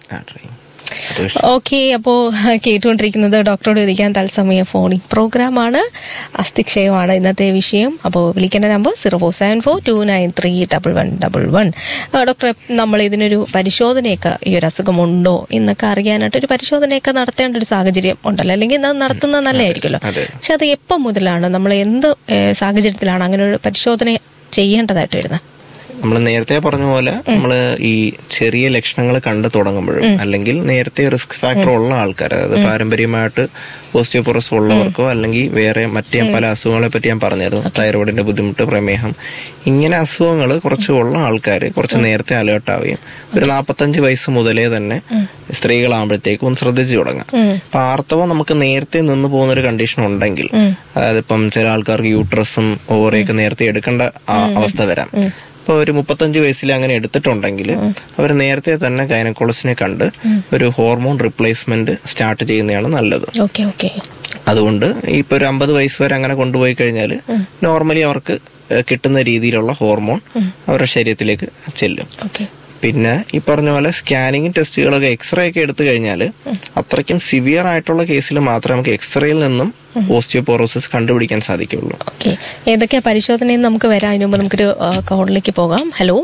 ആ ട്രെയിൻ അത് പക്ഷേ ഓക്കെ അപ്പോൾ കേട്ടുകൊണ്ടിരിക്കുന്നത് ഡോക്ടറോട് ചോദിക്കാൻ തത്സമയ ഫോണിക് പ്രോഗ്രാമാണ് അസ്ഥിക്ഷയമാണ് ഇന്നത്തെ വിഷയം അപ്പോൾ വിളിക്കേണ്ട number zero four seven four two nine three double one double one ഡോക്ടറെ നമ്മൾ ഇതിനൊരു പരിശോധനയൊക്കെ ഈ ഒരു അസുഖമുണ്ടോ എന്നൊക്കെ അറിയാനായിട്ട് ഒരു പരിശോധനയൊക്കെ നടത്തേണ്ട ഒരു സാഹചര്യം ഉണ്ടല്ലോ അല്ലെങ്കിൽ ഇത് നടത്തുന്നത് നല്ലതായിരിക്കുമല്ലോ അതെ. പക്ഷെ അത് എപ്പം മുതലാണ് നമ്മൾ എന്ത് ഏഹ്, സാഹചര്യത്തിലാണ് അങ്ങനെ ഒരു പരിശോധന ചെയ്യേണ്ടതായിട്ട് വരുന്നത് നമ്മൾ നേരത്തെ പറഞ്ഞ പോലെ നമ്മൾ ഈ ചെറിയ ലക്ഷണങ്ങൾ കണ്ടു തുടങ്ങുമ്പോഴും അല്ലെങ്കിൽ നേരത്തെ റിസ്ക് ഫാക്ടർ ഉള്ള ആൾക്കാർ അതായത് പാരമ്പര്യമായിട്ട് ഓസ്റ്റിയോപൊറസ് ഉള്ളവർക്കോ അല്ലെങ്കിൽ വേറെ മറ്റേ പല അസുഖങ്ങളെ പറ്റി ഞാൻ പറഞ്ഞായിരുന്നു തൈറോയിഡിന്റെ ബുദ്ധിമുട്ട് പ്രമേഹം ഇങ്ങനെ അസുഖങ്ങൾ കുറച്ച് ഉള്ള ആൾക്കാർ കുറച്ച് നേരത്തെ അലേർട്ട് ആവുകയും ഒരു നാൽപ്പത്തഞ്ച് വയസ്സ് മുതലേ തന്നെ സ്ത്രീകളാകുമ്പോഴത്തേക്കും ഒന്ന് ശ്രദ്ധിച്ചു തുടങ്ങാം അപ്പൊ ആർത്തവം നമുക്ക് നേരത്തെ നിന്ന് പോകുന്ന ഒരു കണ്ടീഷൻ ഉണ്ടെങ്കിൽ അതായത് ഇപ്പം ചില ആൾക്കാർക്ക് യൂട്രസും ഓവറയൊക്കെ നേരത്തെ എടുക്കേണ്ട ആ- അവസ്ഥ വരാം ഇപ്പൊ ഒരു മുപ്പത്തഞ്ച് വയസ്സിൽ അങ്ങനെ എടുത്തിട്ടുണ്ടെങ്കിൽ അവർ നേരത്തെ തന്നെ ഗൈനക്കോളജിനെ കണ്ട് ഒരു ഹോർമോൺ റിപ്ലേസ്മെന്റ് സ്റ്റാർട്ട് ചെയ്യുന്നതാണ് നല്ലത് ഓക്കെ ഓക്കെ അതുകൊണ്ട് ഇപ്പൊ ഒരു അമ്പത് വയസ്സ് വരെ അങ്ങനെ കൊണ്ടുപോയി കഴിഞ്ഞാൽ നോർമലി അവർക്ക് ഏഹ്, കിട്ടുന്ന രീതിയിലുള്ള ഹോർമോൺ അവരുടെ ശരീരത്തിലേക്ക് ചെല്ലും ഓക്കെ പിന്നെ ഈ പറഞ്ഞ പോലെ സ്കാനിങ്ങും ടെസ്റ്റുകളൊക്കെ എക്സ്റേ ഒക്കെ എടുത്തു കഴിഞ്ഞാൽ അത്രയ്ക്കും സിവിയർ ആയിട്ടുള്ള കേസിൽ മാത്രമേ നമുക്ക് എക്സ്റേയിൽ നിന്നും ഓസ്റ്റിയോപോറോസിസ് കണ്ടുപിടിക്കാൻ സാധിക്കുള്ളൂ ഓക്കെ ഏതൊക്കെയാ പരിശോധനയെന്ന് നമുക്ക് വരാം അതിന് മുമ്പ് നമുക്കൊരു ആ, കോളിലേക്ക് പോകാം ഹലോ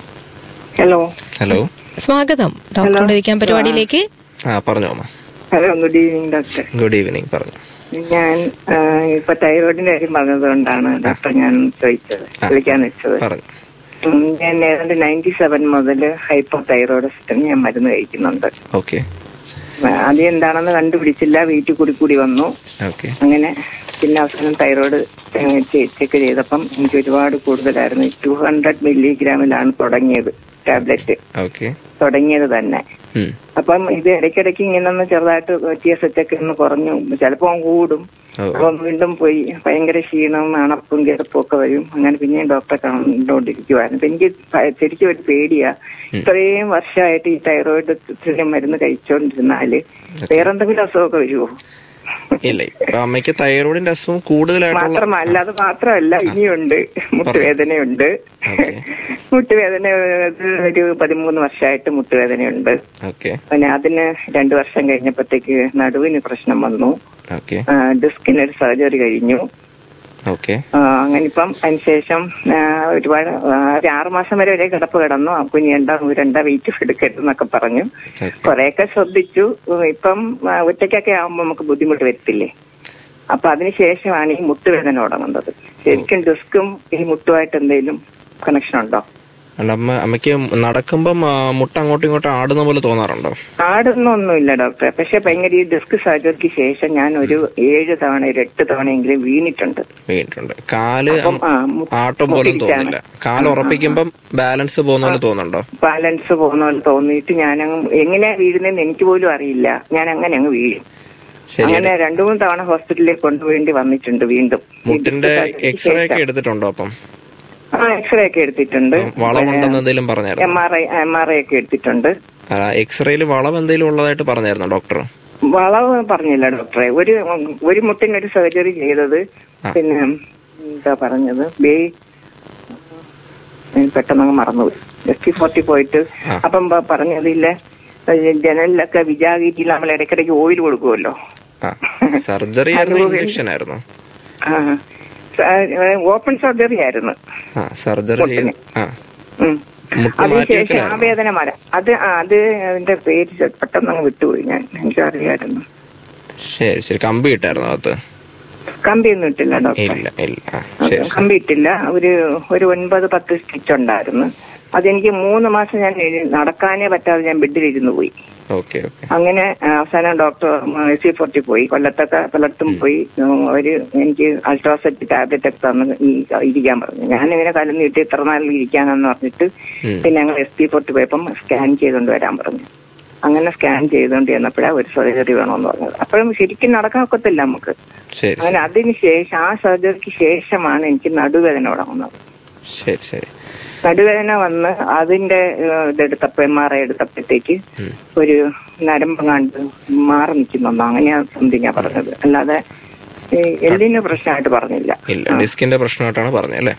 ഹലോ ഹലോ സ്വാഗതം ഡോക്ടറോട് ഇരിക്കാൻ പരിപാടിയിലേക്ക് ആ പറഞ്ഞോ അമ്മ hello good evening doctor good evening പറഞ്ഞു ഞാൻ ആ, ഇപ്പൊ തൈറോയിഡിന്റെ കാര്യം പറഞ്ഞതുകൊണ്ടാണ് ഡോക്ടർ ഞാൻ ചോദിച്ചത് ആ. വിളിക്കാൻ വെച്ചത് പറഞ്ഞു ഉം, ഞാൻ ഏതാണ്ട് നയൻറ്റി സെവൻ മുതൽ ഹൈപ്പർ തൈറോയിഡിസ്റ്റിന് ഞാൻ മരുന്ന് കഴിക്കുന്നുണ്ട് ഓക്കെ ആദ്യം എന്താണെന്ന് കണ്ടുപിടിച്ചില്ല വീട്ടിൽ കൂടി കൂടി വന്നു ഓക്കെ അങ്ങനെ പിന്നെ അവസാനം തൈറോയിഡ് ചെക്ക് ചെയ്തപ്പം എനിക്ക് ഒരുപാട് കൂടുതലായിരുന്നു ടു ഹൺഡ്രഡ് മില്ലിഗ്രാമിലാണ് തുടങ്ങിയത് ടാബ്ലറ്റ് ഓക്കെ തുടങ്ങിയത് തന്നെ ഉം. അപ്പം ഇത് ഇടയ്ക്കിടയ്ക്ക് ഇങ്ങനെ ഒന്ന് ചെറുതായിട്ട് ടി എസ് എച്ച് ഒക്കെ ഒന്ന് കുറഞ്ഞു ചിലപ്പോൾ കൂടും ഓ. അപ്പം വീണ്ടും പോയി ഭയങ്കര ക്ഷീണവും അണപ്പും കിടപ്പും ഒക്കെ വരും അങ്ങനെ പിന്നെയും ഡോക്ടറെ കണ്ടുകൊണ്ടിരിക്കുവായിരുന്നു അപ്പൊ എനിക്ക് ഭ- ശരിക്കും ഒരു പേടിയാ ഇത്രയും വർഷമായിട്ട് ഈ തൈറോയിഡ് മരുന്ന് കഴിച്ചോണ്ടിരുന്നാല് വേറെന്തെങ്കിലും അസുഖമൊക്കെ വരുമോ ഇല്ല ഇപ്പൊ അമ്മയ്ക്ക് തൈറോയിഡിന്റെ അസുഖം കൂടുതലായിട്ടുള്ള മാത്രമല്ല അത് മാത്രമല്ല ഇനിയുണ്ട് മുട്ടുവേദനയുണ്ട് ഓക്കെ മുട്ടുവേദന അത് ഒരു പതിമൂന്ന് വർഷമായിട്ട് മുട്ടുവേദനയുണ്ട് ഓക്കെ പിന്നെ അതിന് രണ്ടു വർഷം കഴിഞ്ഞപ്പോഴത്തേക്ക് നടുവിന് പ്രശ്നം വന്നു ഓക്കെ ആ, ഡിസ്കിന് ഒരു സർജറി കഴിഞ്ഞു ഓക്കെ ആ, അങ്ങനെ ഇപ്പം അതിനുശേഷം ആ, ഒരുപാട് ആ, ഒരു ആറുമാസം വരെ ഒരേ കിടപ്പ് കിടന്നു ആ കുഞ്ഞ് എന്താ നൂരണ്ട വെയിറ്റ് എടുക്കരുതെന്നൊക്കെ പറഞ്ഞു ഓക്കെ കുറെയൊക്കെ ശ്രദ്ധിച്ചു ഉം, ഇപ്പം ആ, ഒറ്റയ്ക്കൊക്കെ ആവുമ്പോൾ നമുക്ക് ബുദ്ധിമുട്ട് വരത്തില്ലേ അപ്പൊ അതിനുശേഷമാണ് ഈ മുട്ടുവേദന തുടങ്ങുന്നത് ശരിക്കും ഡിസ്കും ഈ മുട്ടുമായിട്ട് എന്തെങ്കിലും കണക്ഷൻ ഉണ്ടോ അല്ല അമ്മ അമ്മയ്ക്ക് നടക്കുമ്പം ആ, മുട്ട അങ്ങോട്ടും ഇങ്ങോട്ടും ആടുന്ന പോലെ തോന്നാറുണ്ടോ ആടുന്നൊന്നുമില്ല ഡോക്ടറെ പക്ഷെ ഭയങ്കര ഈ ഡിസ്ക് സർജറിക്ക് ശേഷം ഞാൻ ഒരു ഏഴ് തവണ ഒരു എട്ട് തവണയെങ്കിലും വീണിട്ടുണ്ട് വീണിട്ടുണ്ട് കാല് അപ്പം, ആ, മു- ആട്ടം പോലും മുട്ടിരിക്കാണ്. തോന്നില്ല കാല് ഉറപ്പിക്കുമ്പം ബാലൻസ് പോകുന്ന പോലെ തോന്നുന്നുണ്ടോ ബാലൻസ് പോകുന്ന പോലെ തോന്നിയിട്ട് ഞാൻ അങ്ങ് എങ്ങനെയാ വീഴുന്നതെന്ന് എനിക്ക് പോലും അറിയില്ല ഞാൻ അങ്ങനെ അങ്ങ് വീഴും ശരി അങ്ങനെ രണ്ടു മൂന്ന് തവണ ഹോസ്പിറ്റലിലേക്ക് കൊണ്ടുപോകേണ്ടി വന്നിട്ടുണ്ട് വീണ്ടും ഈ മുട്ടിന്റെ disc surgery എക്സ്റേ ഒക്കെ ശേഷം. എടുത്തിട്ടുണ്ടോ അപ്പം ആ എക്സ്റേ ഒക്കെ എടുത്തിട്ടുണ്ട് വളമുണ്ടെന്ന് എന്തെങ്കിലും പറഞ്ഞായിരുന്നു M R I M R I ഒക്കെ എടുത്തിട്ടുണ്ട് എക്സ്റേയിൽ വളവ് എന്തെങ്കിലും ഉള്ളതായിട്ട് പറഞ്ഞായിരുന്നോ ഡോക്ടർ വളവ് പറഞ്ഞില്ല ഡോക്ടറെ ഒരു ഒരു മുട്ടിനൊരു സർജറി ചെയ്തത് പിന്നെ എന്താ പറഞ്ഞത് ബേ ഞാൻ പെട്ടെന്ന് മറന്നുപോയി എസ് ടി ഫോർട്ടി പോയിട്ട് ആ. അപ്പം പ- പറഞ്ഞതില്ല ജനലിലൊക്കെ വിജാഗീറ്റിൽ നമ്മൾ ഇടയ്ക്കിടയ്ക്ക് ഓയിൽ കൊടുക്കുമല്ലോ ആ സർജറി ആയിരുന്നു അതുപോലെ- ഇഞ്ചക്ഷൻ ആയിരുന്നു ഓപ്പൺ സർജറി ആയിരുന്നു ആ സർജറി ചെയ്ത് ആ ഉം. മുട്ട് മാറ്റി അതിനുശേഷം ആ വെക്കലായിരുന്നു വേദന മര അത് ആ, അത് അതിന്റെ പേര് ചെ- പെട്ടെന്ന് അങ്ങ് വിട്ടുപോയി ഞാൻ എനിക്കറിയായിരുന്നു ശരി ശരി കമ്പി ഇട്ടായിരുന്നു അകത്ത് കമ്പിയൊന്നും ഇട്ടില്ല ഡോക്ടർ ഇല്ല ഇല്ല ആ ശരി ശരി കമ്പി ഇട്ടില്ല ഒരു ഒരു ഒൻപത് പത്ത് സ്റ്റിച്ച് ഉണ്ടായിരുന്നു അതെനിക്ക് മൂന്ന് മാസം ഞാൻ എഴു- നടക്കാനേ പറ്റാതെ ഞാൻ ബെഡിലിരുന്ന് പോയി ഓക്കെ ഓക്കെ അങ്ങനെ ആ, അവസാനം ഡോക്ടർ എസ് സി ഫോർട്ടി പോയി കൊല്ലത്തൊക്കെ പലയിടത്തും പോയി ഉം, ഒരു എനിക്ക് അൾട്രാസെറ്റ് ടാബ്ലറ്റ് ഒക്കെ തന്ന് ഈ ഇരിക്കാൻ പറഞ്ഞു ഞാൻ ഇങ്ങനെ കലം നീട്ടി ഇത്ര നാളിൽ ഇരിക്കാനെന്ന് പറഞ്ഞിട്ട് ഉം. പിന്നെ ഞങ്ങൾ എസ് പി ഫോർട്ടി പോയപ്പം സ്കാൻ ചെയ്തുകൊണ്ട് വരാൻ പറഞ്ഞു അങ്ങനെ സ്കാൻ ചെയ്തുകൊണ്ട് ചെന്നപ്പോഴാണ് ഒരു സർജറി വേണമെന്ന് പറഞ്ഞത് അപ്പോഴും ശരിക്കും നടക്കാൻ ഒക്കത്തില്ല നമുക്ക് ശരി അങ്ങനെ ശരി അതിന് ശേഷം ആ സർജറിക്ക് ശേഷമാണ് എനിക്ക് നടുവേദന തുടങ്ങുന്നത് ശരി ശരി നടുവേദന വന്ന് അതിന്റെ ഏഹ്, ഇതെടുത്തപ്പോ എം ആർ ഐ എടുത്തപ്പോഴത്തേക്ക് ഉം. ഒരു നരമ്പ് കണ്ട് മാറി നിൽക്കുന്നു അങ്ങനെയാ സംതിങ്ങാ പറഞ്ഞത് അല്ലാതെ ഈ എല്ലിന് പ്രശ്നമായിട്ട് പറഞ്ഞില്ല ഇല്ല ഡിസ്കിന്റെ പ്രശ്നമായിട്ടാണ് പറഞ്ഞത് അല്ലേ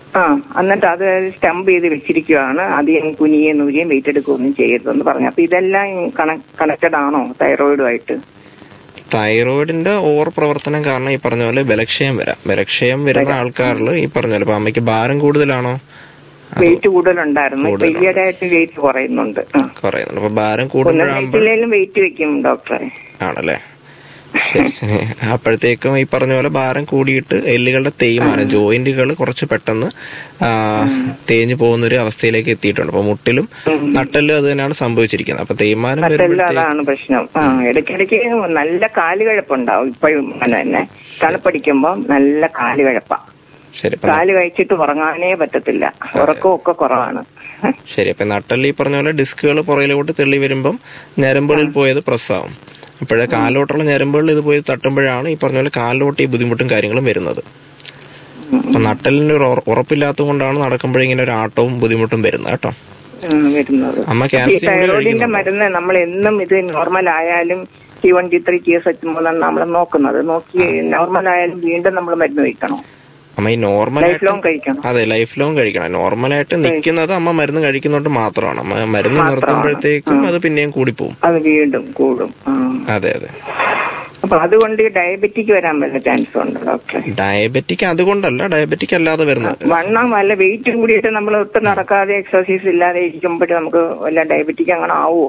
ആ എന്നിട്ട് അത് സ്റ്റംപ് ചെയ്ത് വെച്ചിരിക്കുവാണ് അധികം കുനിയെ നൂരിയും വെയിറ്റ് എടുക്കുകയൊന്നും ചെയ്യരുതെന്ന് പറഞ്ഞു അപ്പൊ ഇതെല്ലാം കണക്റ്റഡ് ആണോ തൈറോയിഡുമായിട്ട് തൈറോയിഡിന്റെ ഓവർ പ്രവർത്തനം കാരണം ഈ പറഞ്ഞ പോലെ ബലക്ഷയം വരാം ബലക്ഷയം വരുന്ന ആൾക്കാരിൽ ഈ പറഞ്ഞ പോലെ ഇപ്പൊ അമ്മയ്ക്ക് ഭാരം കൂടുതലാണോ വെയിറ്റ് കൂടുതലുണ്ടായിരുന്നു ഇപ്പൊ കൂടുതലുണ്ട്. ഈയിടെയായിട്ട് വെയിറ്റ് കുറയുന്നുണ്ട് ആ. കുറയുന്നുണ്ട് അപ്പൊ ഭാരം ഒന്നും കൂടുമ്പോഴാകുമ്പോൾ വെയിറ്റിലേലും വെയിറ്റ് വെക്കും ഡോക്ടറെ ആണല്ലേ ശരി ശരി അപ്പോഴത്തേക്കും ഈ പറഞ്ഞ പോലെ ഭാരം കൂടിയിട്ട് എല്ലുകളുടെ തേയ്മാനം ജോയിന്റുകൾ കുറച്ച് പെട്ടെന്ന് ആ, തേഞ്ഞു പോകുന്ന ഒരു അവസ്ഥയിലേക്ക് എത്തിയിട്ടുണ്ട് അപ്പൊ മുട്ടിലും നട്ടലും അത് തന്നെയാണ് സംഭവിച്ചിരിക്കുന്നത് അപ്പൊ തേയ്മാനം നട്ടെല്ലാം വരുമ്പോഴത്തേക്ക് അതാണ് പ്രശ്നം ആ ഇടയ്ക്കിടയ്ക്ക് നല്ല കാലുകഴപ്പുണ്ടാവും ഇപ്പോഴും അങ്ങനെ തന്നെ തണുപ്പടിക്കുമ്പോ നല്ല കാലുകഴപ്പാ ശരി അപ്പൊ കാല് കഴിച്ചിട്ട് ഉറങ്ങാനേ പറ്റത്തില്ല ഉറക്കമൊക്കെ കുറവാണ് ശരി അപ്പൊ നട്ടല് ഈ പറഞ്ഞ പോലെ ഡിസ്കുകൾ പുറകിലോട്ട് തെള്ളി വരുമ്പം ഞരമ്പുകളിൽ പോയത് പ്രസ്സാവും അപ്പോഴേ കാലോട്ടുള്ള ഞരമ്പുകളിൽ ഇത് പോയി തട്ടുമ്പോഴാണ് ഈ പറഞ്ഞ പോലെ കാലിലോട്ട് ഈ ബുദ്ധിമുട്ടും കാര്യങ്ങളും വരുന്നത് അപ്പൊ നട്ടലിന് ഒരു ഉറ- ഉറപ്പില്ലാത്തത് കൊണ്ടാണ് നടക്കുമ്പോഴേ ഇങ്ങനെ ഒരു ആട്ടവും ബുദ്ധിമുട്ടും വരുന്നത് കേട്ടോ ഉം, വരുന്നത് അമ്മ ഈ കാൽസ്യം ഗുളിക തൈറോയിഡിന്റെ കഴിക്കുന്നുണ്ടോ? മരുന്ന് നമ്മൾ എന്നും ഇത് നോർമൽ ആയാലും T one T three T S H മൂന്നാണ് നമ്മൾ നോക്കുന്നത് നോക്കി നോർമൽ ആയാലും വീണ്ടും നമ്മൾ മരുന്ന് കഴിക്കണം അമ്മ ഈ നോർമൽ ലൈഫ് ലോങ് കഴിക്കണം അതെ ലൈഫ് ലോങ് കഴിക്കണം നോർമലായിട്ട് നിൽക്കുന്നത് അമ്മ മരുന്ന് കഴിക്കുന്നോണ്ട് മാത്രമാണ് അമ്മ മരുന്ന് നിർത്തുമ്പോഴത്തേക്കും അത് പിന്നെയും കൂടിപ്പോവും അത് വീണ്ടും കൂടും ആ. അതെ അതെ അപ്പൊ അതുകൊണ്ട് ഡയബറ്റിക് വരാൻ വല്ല ചാൻസ് ഉണ്ട് ഡോക്ടറെ ഡയബറ്റിക് അതുകൊണ്ടല്ല ഡയബറ്റിക് അല്ലാതെ വരുന്നത് വണ്ണം വല്ല വെയിറ്റ് കൂടിയിട്ട് നമ്മൾ ഒട്ടും നടക്കാതെ എക്സർസൈസ് ഇല്ലാതെ ഇരിക്കുമ്പോഴും നമുക്ക് വല്ല ഡയബറ്റിക് അങ്ങനെ ആവോ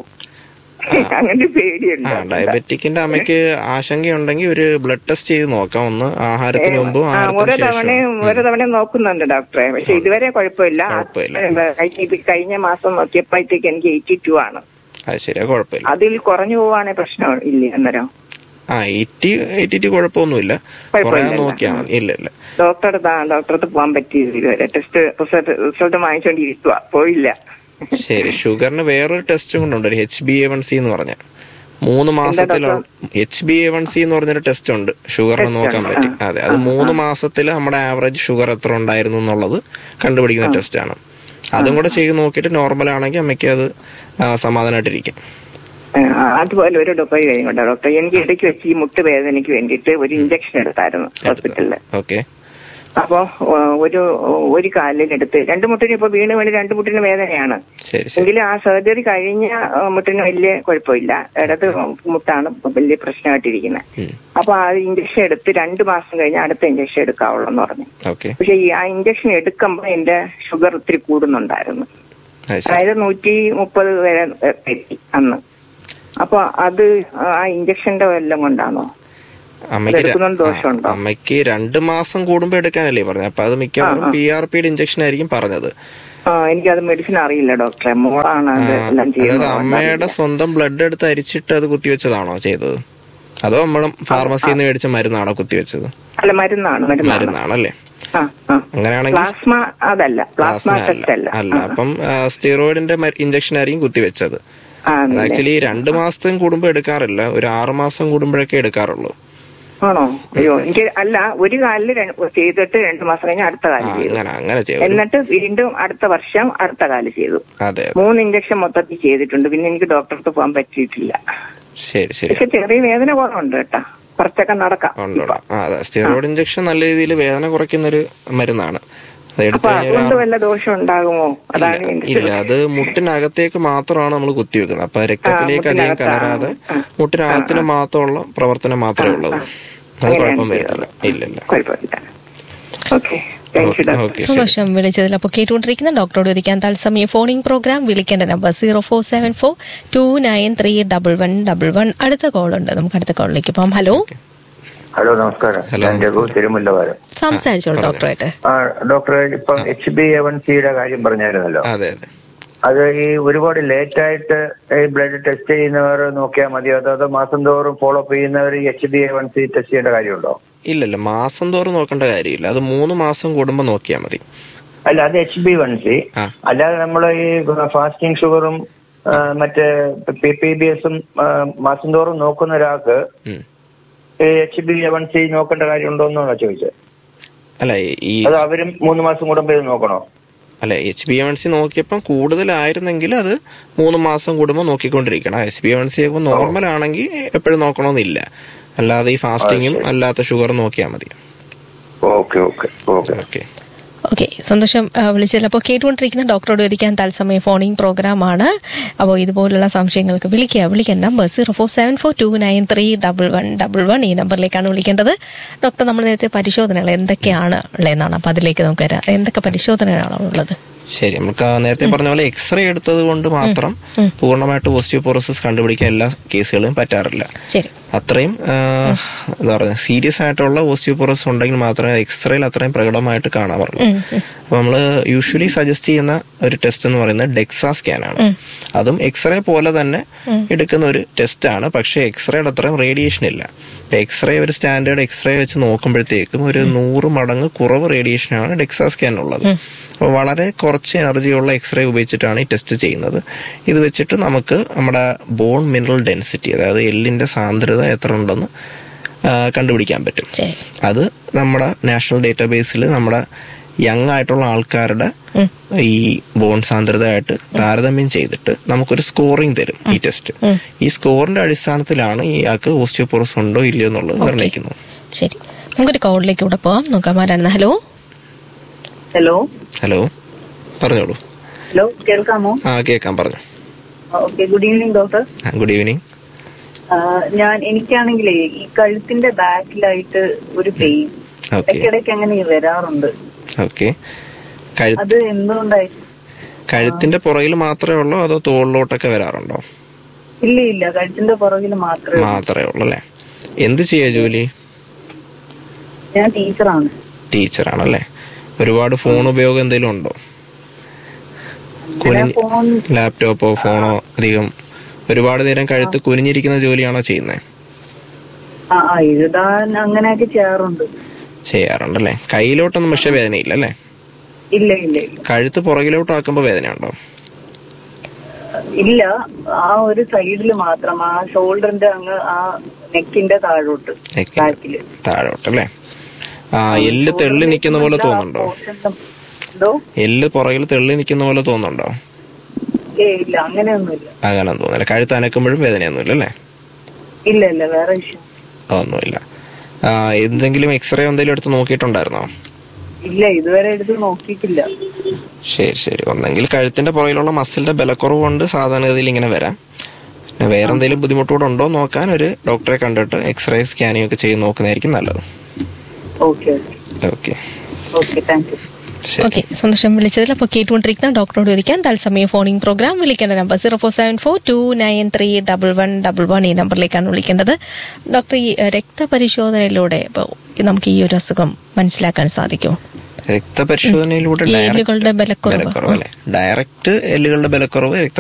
അങ്ങനെ പേടിയുണ്ട് ആ ഡയബറ്റിക്കിന്റെ അമ്മയ്ക്ക് ആശങ്കയുണ്ടെങ്കിൽ ഒരു ബ്ലഡ് ടെസ്റ്റ് ചെയ്ത് നോക്കാം ഒന്ന് ആഹാരത്തിന് മുമ്പും ആ, ഓരോ ആഹാരത്തിന് ശേഷം തവണയും ഓരോ തവണയും നോക്കുന്നുണ്ട് ഡോക്ടറെ പക്ഷെ ഇതുവരെ കുഴപ്പമില്ല കുഴപ്പമില്ല. ആ, കഴിഞ്ഞ ഇത് കഴിഞ്ഞ മാസം നോക്കിയപ്പോഴത്തേക്ക് എനിക്ക് എയ്റ്റി ടു ആണ് അത് ശരിയാ കുഴപ്പമില്ല അതിൽ കുറഞ്ഞു പോവാണെങ്കിൽ പ്രശ്നം ഇല്ല അന്നേരം ആ എയ്റ്റി എയ്റ്റി ടു കുഴപ്പമൊന്നുമില്ല കുഴപ്പമില്ല. കുറയാൻ നോക്കിയാൽ മതി ഇല്ല ഇല്ല ഡോക്ടറെ ഡോക്ടറെ പോകാൻ പറ്റിയില്ല ഇതുവരെ ടെസ്റ്റ് റിസൾട്ട് റിസൾട്ട് വാങ്ങിച്ചോണ്ടിരിക്കുക പോയില്ല ശരി ഷുഗറിന് വേറൊരു ടെസ്റ്റും കൊണ്ടുണ്ട് ഒരു H B A one C എന്ന് പറഞ്ഞ മൂന്ന് മാസത്തിലുള്ള H B A one C എന്ന് പറഞ്ഞൊരു ടെസ്റ്റ് ഉണ്ട് ഷുഗറിന് Test നോക്കാൻ ഉണ്ട്. പറ്റി ആ. അതെ അത് മൂന്ന് മാസത്തിൽ നമ്മുടെ ആവറേജ് ഷുഗർ എത്ര ഉണ്ടായിരുന്നു എന്നുള്ളത് കണ്ടുപിടിക്കുന്ന ടെസ്റ്റാണ് അതും കൂടെ ചെയ്ത് നോക്കിയിട്ട് നോർമൽ ആണെങ്കിൽ അമ്മയ്ക്ക് അത് ആ, സമാധാനമായിട്ടിരിക്കും ആ, അതുപോലെ ഒരു ഡോക്ടർ കഴിഞ്ഞുണ്ട് ഡോക്ടർ എനിക്ക് ഇടയ്ക്ക് വെച്ച് ഈ മുട്ട് വേദനയ്ക്ക് വേണ്ടിയിട്ട് ഒരു ഇഞ്ചക്ഷൻ എടുത്തായിരുന്നു ഹോസ്പിറ്റലിൽ ഓക്കെ അപ്പോ ആ, ഒരു ഒരു കാലിലെടുത്ത് രണ്ട് മുട്ടിന് ഇപ്പൊ വീണ് വീണ് രണ്ട് മുട്ടിന് വേദനയാണ് ശരി ശരി എങ്കിലും ആ സർജറി കഴിഞ്ഞ ആ, മുട്ടിന് വലിയ കുഴപ്പമില്ല ഇടത് മുട്ടാണ് വലിയ പ്രശ്നമായിട്ടിരിക്കുന്നത് ഉം. അപ്പൊ ആ ഇഞ്ചക്ഷൻ എടുത്ത് രണ്ട് മാസം കഴിഞ്ഞ് അടുത്ത ഇഞ്ചക്ഷൻ എടുക്കാവുള്ളൂ എന്ന് പറഞ്ഞു ഓക്കെ പക്ഷെ ഈ ആ ഇഞ്ചക്ഷൻ എടുക്കുമ്പോൾ എന്റെ ഷുഗർ ഒത്തിരി കൂടുന്നുണ്ടായിരുന്നു അത് ശരി അതായത് നൂറ്റി മുപ്പത് വരെ എത്തി അന്ന് അപ്പൊ അത് ആ ഇഞ്ചക്ഷന്റെ വല്ലതും കൊണ്ടാണോ അമ്മയ്ക്ക് ര- എടുക്കുന്നതുകൊണ്ട് ദോഷമുണ്ടോ? ആ, അമ്മയ്ക്ക് രണ്ട് മാസം കൂടുമ്പോ എടുക്കാനല്ലേ പറഞ്ഞത് അപ്പൊ അത് മിക്കവാറും പി ആർ പിയുടെ ഇഞ്ചക്ഷൻ ആയിരിക്കും പറഞ്ഞത് ആ എനിക്കത് മെഡിസിൻ അറിയില്ല ഡോക്ടറെ മോളാണ് ആ, അത് എല്ലാം അതായത് ചെയ്യുന്നത് അമ്മയുടെ സ്വന്തം ബ്ലഡ് എടുത്ത് അരിച്ചിട്ട് അത് കുത്തിവെച്ചതാണോ ചെയ്തത് അതോ നമ്മൾ ഫാർമസിയിൽ നിന്ന് മേടിച്ച മരുന്നാണോ കുത്തിവെച്ചത് അല്ല മരുന്നാണ് മരുന്നാണ് മരുന്നാണല്ലേ ആ ആ അങ്ങനെയാണെങ്കിൽ പ്ലാസ്മ അതല്ല പ്ലാസ്മ പ്ലാസ്മ ടെസ്റ്റ് അല്ല അല്ല അല്ല അപ്പം സ്റ്റിറോയിഡിന്റെ ഇഞ്ചക്ഷൻ ആയിരിക്കും കുത്തിവെച്ചത് ആ, ആണല്ലേ? ആക്ച്വലി രണ്ട് മാസത്തും കൂടുമ്പോ എടുക്കാറില്ല ഒരു ആറ് മാസം കൂടുമ്പോഴൊക്കെ എടുക്കാറുള്ളൂ ആണോ അയ്യോ എനിക്ക് അല്ല ഒരു കാലില് രണ്ട് ചെയ്തിട്ട് രണ്ടു മാസം കഴിഞ്ഞ് അടുത്ത ആ, കാല് ചെയ്തു അങ്ങനെ അങ്ങനെ ചെയ്യും എന്നിട്ട് വീണ്ടും അടുത്ത വർഷം അടുത്ത കാല് ചെയ്തു അതെ അതെ മൂന്ന് ഇഞ്ചക്ഷൻ മൊത്തത്തിൽ ചെയ്തിട്ടുണ്ട് പിന്നെ എനിക്ക് ഡോക്ടർക്ക് പോകാൻ പറ്റിയിട്ടില്ല ശരി ശരി പക്ഷെ ചെറിയ വേദന കുറവുണ്ട് കേട്ടാ കുറച്ചൊക്കെ നടക്കാം ഉണ്ട് ഉണ്ട്. ആ അതെ സ്റ്റിറോയിഡ് ഇഞ്ചക്ഷൻ നല്ല രീതിയിൽ വേദന കുറയ്ക്കുന്ന ഒരു മരുന്നാണ് അത് എടുത്തു അപ്പൊ കഴിഞ്ഞാൽ ഒരു അതുകൊണ്ട് ആറ് വല്ല ദോഷം ഉണ്ടാകുമോ അതാണ് ഇല്ല, എന്റെ ഇല്ല അത് മുട്ടിനകത്തേക്ക് മാത്രമാണ് നമ്മൾ കുത്തിവെക്കുന്നത് അപ്പൊ രക്തത്തിലേക്ക് അധികം മുട്ടിനകത്താ. കലരാതെ ആ. മുട്ടിനകത്തിന് മാത്രമുള്ള പ്രവർത്തനം മാത്രമേ ഉള്ളൂ അത് അങ്ങനെയാണ് കുഴപ്പം വരത്തില്ല ചെയ്തത്. ഇല്ല ഇല്ല കുഴപ്പമില്ല okay thank you doctor okay ശരി സന്തോഷം വിളിച്ചതിൽ അപ്പോൾ കേട്ടുകൊണ്ടിരിക്കുന്ന ഡോക്ടറോട് ചോദിക്കാൻ തത്സമയ ഫോണിംഗ് പ്രോഗ്രാം വിളിക്കേണ്ട number zero four seven four two nine three double one double one അടുത്ത കോൾ ഉണ്ട് നമുക്ക് അടുത്ത കോളിലേക്ക് പോകാം ഹലോ ഹലോ നമസ്കാരം ഹലോ, ഞാൻ രഘു നമസ്കാരം. തിരുമുല്ലവാരം സംസാരിച്ചോളൂ പറഞ്ഞോ. ഡോക്ടറായിട്ട് ആ ഡോക്ടറെ ഇപ്പം എച്ച് ബി എ വൺ സിയുടെ കാര്യം പറഞ്ഞായിരുന്നല്ലോ അതെ അതെ അത് ഈ ഒരുപാട് ലേറ്റ് ആയിട്ട് ഈ ബ്ലഡ് ടെസ്റ്റ് ചെയ്യുന്നവർ നോക്കിയാൽ മതിയോ അതോ അതോ മാസം തോറും ഫോളോ അപ്പ് ചെയ്യുന്നവർ H B A one C test ചെയ്യേണ്ട കാര്യമുണ്ടോ ഇല്ലല്ല മാസം തോറും നോക്കേണ്ട കാര്യമില്ല അത് മൂന്ന് മാസം കൂടുമ്പോ നോക്കിയാൽ മതി അല്ല അത് എച്ച് ബി വൺ സി ആ. അല്ലാതെ നമ്മൾ ഈ ഫാസ്റ്റിംഗ് ഷുഗറും ആ, മറ്റേ പി പി ബി എസും മാസം തോറും നോക്കുന്ന ഒരാൾക്ക് ഉം. H B A one C നോക്കേണ്ട കാര്യമുണ്ടോ എന്നാണ് ചോദിച്ചത് അല്ല ഈ അത് അവരും മൂന്ന് മാസം കൂടുമ്പോൾ ഇത് നോക്കണോ അല്ല എച്ച് ബി എൻ സി നോക്കിയപ്പം കൂടുതലായിരുന്നെങ്കിൽ അത് മൂന്ന് മാസം കൂടുമ്പോൾ നോക്കിക്കൊണ്ടിരിക്കണം എച്ച് ബി എൻ സി ആകുമ്പോൾ നോർമൽ ആണെങ്കിൽ എപ്പോഴും നോക്കണമെന്നില്ല അല്ലാതെ ഈ ഫാസ്റ്റിങ്ങും അല്ലാത്ത ഷുഗർ നോക്കിയാൽ മതി okay okay okay okay okay സന്തോഷം ആ, വിളിച്ചതിൽ അപ്പോൾ കേട്ടുകൊണ്ടിരിക്കുന്ന ഡോക്ടറോട് ചോദിക്കാൻ തത്സമയ ഫോണിംഗ് പ്രോഗ്രാമാണ് അപ്പോൾ ഇതുപോലുള്ള സംശയങ്ങൾക്ക് വിളിക്കുക വിളിക്കാൻ number zero four seven four two nine three double one double one ഈ നമ്പറിലേക്കാണ് വിളിക്കേണ്ടത് ഡോക്ടർ നമ്മൾ നേരത്തെ പരിശോധനകൾ എന്തൊക്കെയാണ് ഉള്ളതെന്നാണ് അപ്പോൾ അതിലേക്ക് നമുക്ക് വരാം എന്തൊക്കെ പരിശോധനകളാണ് ഉള്ളത് ശരി നമുക്ക് ആ നേരത്തെ പറഞ്ഞ പോലെ എക്സ്റേ എടുത്തത് കൊണ്ട് മാത്രം പൂർണ്ണമായിട്ട് ഓസ്റ്റിയോപോറോസിസ് കണ്ടുപിടിക്കാൻ എല്ലാ കേസുകളും പറ്റാറില്ല ശരി അത്രയും ആ, എന്താ പറയുക സീരിയസ് ആയിട്ടുള്ള ഓസ്റ്റിയോപോറോസിസ് ഉണ്ടെങ്കിൽ മാത്രമേ എക്സ്റേയിൽ അത്രയും പ്രകടമായിട്ട് കാണാറുള്ളൂ അപ്പൊ നമ്മൾ യൂഷ്വലി സജസ്റ്റ് ചെയ്യുന്ന ഒരു ടെസ്റ്റ് എന്ന് പറയുന്നത് ഡെക്സാ സ്കാൻ ആണ് അതും എക്സ്റേ പോലെ തന്നെ എടുക്കുന്ന ഒരു ടെസ്റ്റ് ആണ് പക്ഷേ എക്സ്റേയുടെ അത്രയും റേഡിയേഷൻ ഇല്ല ഇപ്പൊ എക്സ്റേ ഒരു സ്റ്റാൻഡേർഡ് എക്സ്റേ വെച്ച് നോക്കുമ്പോഴത്തേക്കും ഒരു നൂറ് മടങ്ങ് കുറവ് റേഡിയേഷനാണ് ഡെക്സാ സ്കാൻ ഉള്ളത് അപ്പോൾ വളരെ കുറച്ച് എനർജിയുള്ള എക്സ്റേ ഉപയോഗിച്ചിട്ടാണ് ഈ ടെസ്റ്റ് ചെയ്യുന്നത് ഇത് വെച്ചിട്ട് നമുക്ക് നമ്മുടെ ബോൺ മിനറൽ ഡെൻസിറ്റി അതായത് എല്ലിന്റെ സാന്ദ്രത എത്ര ഉണ്ടെന്ന് ആ, കണ്ടുപിടിക്കാൻ പറ്റും ശരി അത് നമ്മുടെ നാഷണൽ ഡേറ്റാബേസിൽ നമ്മുടെ യങ് ആയിട്ടുള്ള ആൾക്കാരുടെ ഈ ബോൺ സാന്ദ്രതയായിട്ട് താരതമ്യം ചെയ്തിട്ട് നമുക്കൊരു സ്കോറിംഗ് തരും ഈ ടെസ്റ്റ് ഈ സ്കോറിന്റെ അടിസ്ഥാനത്തിലാണ് ഇയാൾക്ക് ഓസ്റ്റിയോപോറസ് ഉണ്ടോ ഇല്ലയോ എന്നുള്ളത് നിർണ്ണയിക്കുന്നത് ശരി നമുക്കൊരു കോളിലേക്ക് കൂടെ പോവാം നോക്കാം ആരാണ് ഹലോ ഹലോ ഹലോ പറഞ്ഞോളൂ ഹലോ കേൾക്കാമോ ആ കേൾക്കാം പറഞ്ഞു okay good evening doctor good evening ഞാൻ എനിക്കാണെങ്കിലേ ഈ കഴുത്തിന്റെ ബാക്കിലായിട്ട് ഒരു പെയിൻ ഓക്കെ ഇടയ്ക്കിടയ്ക്ക് അങ്ങനെ വരാറുണ്ട് ഓക്കെ കഴു അത് എന്തുകൊണ്ടായി കഴുത്തിന്റെ പുറകിൽ മാത്രമേ ഉള്ളൂ അതോ തോളിലോട്ടൊക്കെ വരാറുണ്ടോ ഇല്ല ഇല്ല കഴുത്തിന്റെ പുറകിൽ മാത്രമേ ഉള്ളൂ. മാത്രമേ ഉള്ളൂ അല്ലേ എന്ത് ചെയ്യാ ജോലി ഞാൻ ടീച്ചറാണ് ടീച്ചറാണല്ലേ ഒരുപാട് ഫോൺ ഉപയോഗം എന്തെങ്കിലും ഉണ്ടോ കുനിഞ്ഞ് ഫോൺ ലാപ്ടോപ്പോ ഫോണോ അധികം ഒരുപാട് നേരം കഴുത്ത് കുനിഞ്ഞിരിക്കുന്ന ജോലിയാണോ ചെയ്യുന്നത് ആ ആ, എഴുതാൻ അങ്ങനെയൊക്കെ ചെയ്യാറുണ്ട് ചെയ്യാറുണ്ടല്ലേ കയ്യിലോട്ടൊന്നും പക്ഷെ വേദനയില്ല അല്ലേ ഇല്ല ഇല്ല ഇല്ല കഴുത്ത് പുറകിലോട്ടാക്കുമ്പോ വേദനയുണ്ടോ ഇല്ല ആ ഒരു സൈഡിൽ മാത്രം ആ ഷോൾഡറിന്റെ അങ്ങ് ആ നെക്കിന്റെ താഴോട്ട് നെക്കിന്റെ ബാക്കില് താഴോട്ടല്ലേ ആ എല്ല് തെള്ളി നിൽക്കുന്ന പോലെ തോന്നുന്നുണ്ടോ എന്തോ എല്ല് പുറകിൽ തെള്ളി നിൽക്കുന്ന പോലെ തോന്നുന്നുണ്ടോ ഏ ഇല്ല അങ്ങനെയൊന്നുമില്ല അങ്ങനെ തോന്നുന്നില്ല കഴുത്ത് അനക്കുമ്പോഴും വേദനയൊന്നുമില്ല അല്ലേ ഇല്ല ഇല്ല വേറെ ഇഷ്യൂ ഒന്നുമില്ല ആ, എന്തെങ്കിലും എക്സ്റേ എന്തെങ്കിലും എടുത്ത് നോക്കിയിട്ടുണ്ടായിരുന്നോ ഇല്ല ഇതുവരെ എടുത്ത് നോക്കിയിട്ടില്ല ശരി ശരി ഒന്നെങ്കിൽ കഴുത്തിന്റെ പുറകിലുള്ള മസിലിന്റെ ബലക്കുറവ് കൊണ്ട് സാധാരണഗതിയിൽ ഇങ്ങനെ വരാം പിന്നെ വേറെ എന്തെങ്കിലും ബുദ്ധിമുട്ടുകൂടെ ഉണ്ടോ എന്ന് നോക്കാൻ ഒരു ഡോക്ടറെ കണ്ടിട്ട് എക്സ്റേ സ്കാനിങ് ഒക്കെ ചെയ്ത് നോക്കുന്നതായിരിക്കും നല്ലത് okay okay okay thank you ശരി ഓക്കെ സന്തോഷം വിളിച്ചതിൽ അപ്പോൾ കേട്ടുകൊണ്ടിരിക്കുന്ന ഡോക്ടറോട് ചോദിക്കാൻ തത്സമയം ഫോണിംഗ് പ്രോഗ്രാം വിളിക്കേണ്ട number zero four seven four two nine three double one double one ഈ നമ്പറിലേക്കാണ് വിളിക്കേണ്ടത് ഡോക്ടർ ഈ ഏഹ്, രക്തപരിശോധനയിലൂടെ ഇപ്പോൾ നമുക്ക് ഈ ഒരു അസുഖം മനസ്സിലാക്കാൻ സാധിക്കും രക്തപരിശോധനയിലൂടെ ഈ ഡയറക്റ്റ് എല്ലുകളുടെ ബലക്കുറവ് ബലക്കുറവ് അല്ലേ ഡയറക്റ്റ് എല്ലുകളുടെ ബലക്കുറവ്